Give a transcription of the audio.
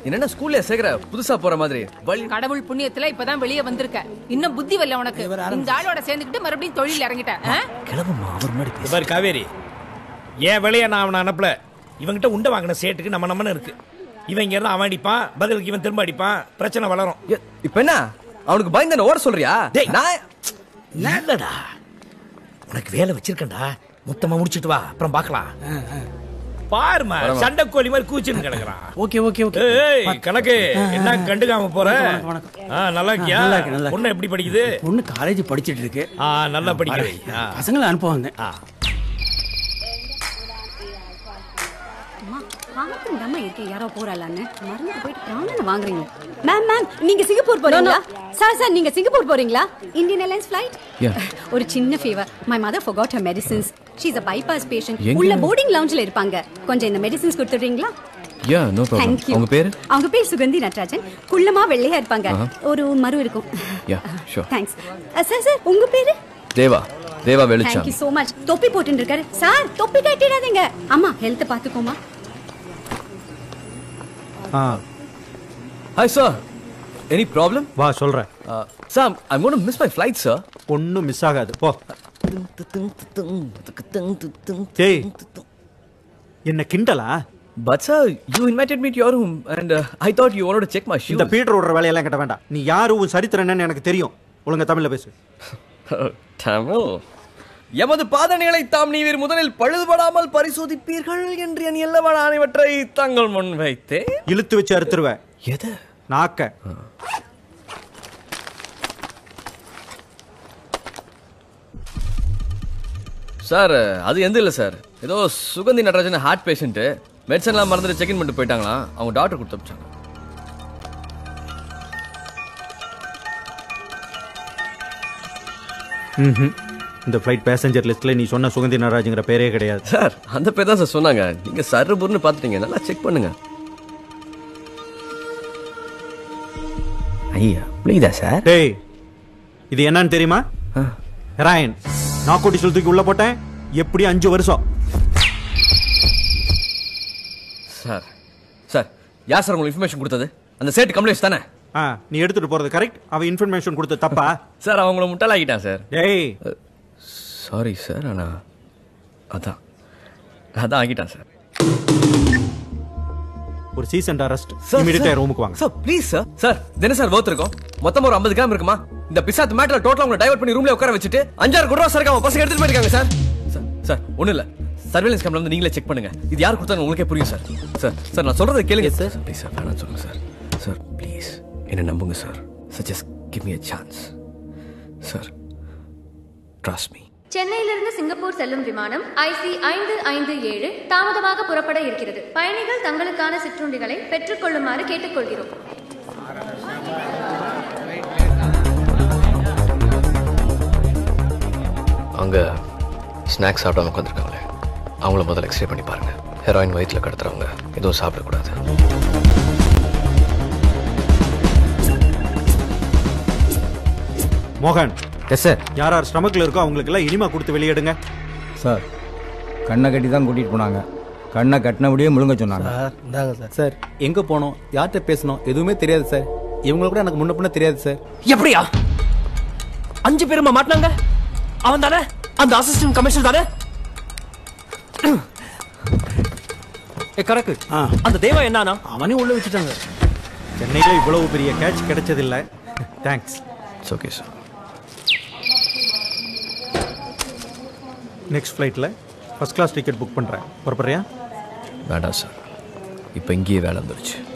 என்ன ஸ்கூல்ல சேர்க்கிற புதுசா போற மாதிரி வழி கடவுள் புண்ணியத்துல இப்பதான் வெளியே வந்திருக்க இன்னும் புத்தி வரல உனக்கு இந்த ஆளோட சேர்ந்துக்கிட்டு மறுபடியும் தொழில் இறங்கிட்ட ஆ? கிளம்புமா அவர் முன்னாடி இது பாரு காவேரி என் வேலையை நான் அவனை அனுப்பல இவன்கிட்ட உண்டை வாங்கின சேட்டுக்கு நம்ம நம்மன்னு இருக்கு இவன் இங்க இருந்து அவன் அடிப்பான் பதிலுக்கு இவன் திரும்ப அடிப்பான் பிரச்சனை வளரும் ஏ, இப்ப என்ன அவனுக்கு பயந்து ஓட சொல்றியா டேய். நான் நல்லடா உனக்கு வேலை வச்சிருக்கேன்டா மொத்தமா முடிச்சிட்டு வா அப்புறம் பார்க்கலாம் பாருமா சண்டை கோழி மாதிரி கூச்சுன்னு கிடக்குறான் ஓகே ஓகே ஓகே ஏய் கணக்கு என்ன கண்டுக்காம போற ஆ, நல்லா இருக்கியா நல்லா இருக்கு, நல்லா இருக்கு. பொண்ணு எப்படி படிக்குது பொண்ணு காலேஜ் படிச்சிட்டு இருக்கு ஆ நல்லா படிக்க வை. ஆ. பசங்களை அனுப்புவாங்க ஆ. பாத்துருந்தாம இருக்கேன் யாரோ போறாளான்னு மறந்து போயிட்டு பிராணனை வாங்குறீங்க மேம் மேம் நீங்க சிங்கப்பூர் போறீங்களா சார் சார் நீங்க சிங்கப்பூர் போறீங்களா இந்தியன் ஏர்லைன்ஸ் ஃபிளைட் Yeah. ஒரு சின்ன fever my mother forgot her medicines she is a bypass patient எங்க? உள்ள போர்டிங் லவுஞ்சில் இருப்பாங்க கொஞ்சம் இந்த மெடிசின்ஸ் கொடுத்துடுறீங்களா yeah no problem Thank you. உங்க பேரு அவங்க பேர் சுகந்தி நட்ராஜன் குள்ளமா வெள்ளையா இருப்பாங்க ஆஹா. ஒரு மறு இருக்கும் yeah sure thanks sir sir உங்க பேரு தேவா தேவா தேங்க் வெளிச்சம் யூ so மச் தொப்பி போட்டு இருக்காரு சார் தொப்பி கட்டிடாதீங்க அம்மா ஹெல்த் பாத்துக்கோமா ஆ ஹாய் சார் எனி ப்ராப்ளம் வா சொல்கிறேன் sir I gonna miss my flight sir ஒன்றும் மிஸ் ஆகாது போ டேய் என்ன கிண்டலா but sir you invited me to your room and I thought you want to check my shoe இந்த பீட்டர் விடுற வேலையெல்லாம் கிட்ட வேண்டாம் நீ யாரு உன் சரித்திரம் என்னன்னு எனக்கு தெரியும் ஒழுங்கா தமிழ்ல பேசு தமிழ் எமது பாதணிகளை தாம் நீவீர் முதலில் பழுதுபடாமல் பரிசோதிப்பீர்கள் என்று என் எல்லவன் ஆணைவற்றை தங்கள் முன் வைத்தேன் இழுத்து வச்சு அறுத்துருவேன் எது நாக்க சார் அது எந்த இல்லை சார் ஏதோ சுகந்தி நடராஜன் ஹார்ட் பேஷண்ட்டு மெடிசன்லாம் மறந்துட்டு செக்இன் பண்ணிட்டு போயிட்டாங்களாம் அவங்க டாக்டர் கொடுத்து அனுப்பிச்சாங்க ம்ஹும். இந்த ஃப்ளைட் பேசஞ்சர் லிஸ்ட்ல நீ சொன்ன சுகந்தி நடராஜுங்கிற பேரே கிடையாது சார் அந்த பேர் தான் சார் சொன்னாங்க நீங்க சர்புர்னு பார்த்துட்டீங்க நல்லா செக் பண்ணுங்க ஐயா புரியுதா சார் டேய் இது என்னன்னு தெரியுமா ஹெராயின் நாக்கோட்டிசல் தூக்கி உள்ள போட்டேன் எப்படி அஞ்சு வருஷம் சார் சார் யார் சார் உங்களுக்கு இன்ஃபர்மேஷன் கொடுத்தது அந்த சேட்டு கம்ப்ளைண்ட்ஸ் தானே ஆ நீ எடுத்துட்டு போறது கரெக்ட் அவன் இன்ஃபர்மேஷன் கொடுத்த தப்பா சார் அவங்கள முட்டாளாக்கிட்டான் சார் டேய் சாரி சார் ஆனா அதான் அதான் ஆகிட்டான் சார் ஒரு சீசன் அரெஸ்ட் இமிடியேட்டா ரூமுக்கு வாங்க சார் ப்ளீஸ் சார் சார் தின சார் worth இருக்கும் மொத்தமா ஒரு 50 கிராம் இருக்குமா இந்த பிசாத் மேட்டர்ல டோட்டலா உங்களை டைவர்ட் பண்ணி ரூம்ல உட்கார வச்சுட்டு அஞ்சாறு கோடி ரூபா சார் அவங்க பசங்க எடுத்துட்டு போயிருக்காங்க சார் சார் சார் ஒண்ணும் இல்ல சர்வேலன்ஸ் கேமரா வந்து நீங்களே செக் பண்ணுங்க இது யார் கொடுத்தாங்க உங்களுக்கே புரியும் சார் சார் சார் நான் சொல்றதை கேளுங்க சார் ப்ளீஸ் சார் வேணாம் சொல்லுங்க சார் சார் ப்ளீஸ் என்ன நம்புங்க sir sir just give me a chance sir trust me சென்னையிலிருந்து சிங்கப்பூர் செல்லும் விமானம் ஐசி ஐந்து ஐந்து ஏழு தாமதமாக புறப்பட இருக்கிறது பயணிகள் தங்களுக்கான சிற்றுண்டிகளை பெற்றுக்கொள்ளுமாறு கேட்டுக்கொள்கிறோம் அங்க ஸ்நாக்ஸ் சாப்பிடாம உட்காந்துருக்காங்களே அவங்கள முதல்ல எக்ஸ்ரே பண்ணி பாருங்க ஹெராயின் வயிற்றுல கடத்துறவங்க எதுவும் சாப்பிடக்கூடாது மோகன் எஸ் சார் யார் யார் ஸ்டமக்ல இருக்கோ அவங்களுக்கு எல்லாம் இனிமா கொடுத்து வெளியிடுங்க சார் கண்ணை கட்டி தான் கூட்டிகிட்டு போனாங்க கண்ணை கட்டினபடியே முழுங்க சொன்னாங்க சார் இந்தாங்க சார் சார் எங்கே போனோம் யார்கிட்ட பேசணும் எதுவுமே தெரியாது சார் இவங்கள கூட எனக்கு முன்ன பின்ன தெரியாது சார் எப்படியா அஞ்சு பேருமா மாட்டினாங்க அவன் தானே அந்த அசிஸ்டன்ட் கமிஷனர் தானே ஏ கரெக்ட் அந்த தேவா என்னன்னா அவனே உள்ள வச்சுட்டாங்க சென்னையில இவ்வளவு பெரிய கேட்ச் கிடைச்சதில்ல thanks it's okay sir next ஃப்ளைட்டில் ஃபர்ஸ்ட் கிளாஸ் டிக்கெட் புக் பண்ணுறேன் புறப்படுறியா வேண்டாம் சார் இப்போ இங்கேயே வேலை வந்துருச்சு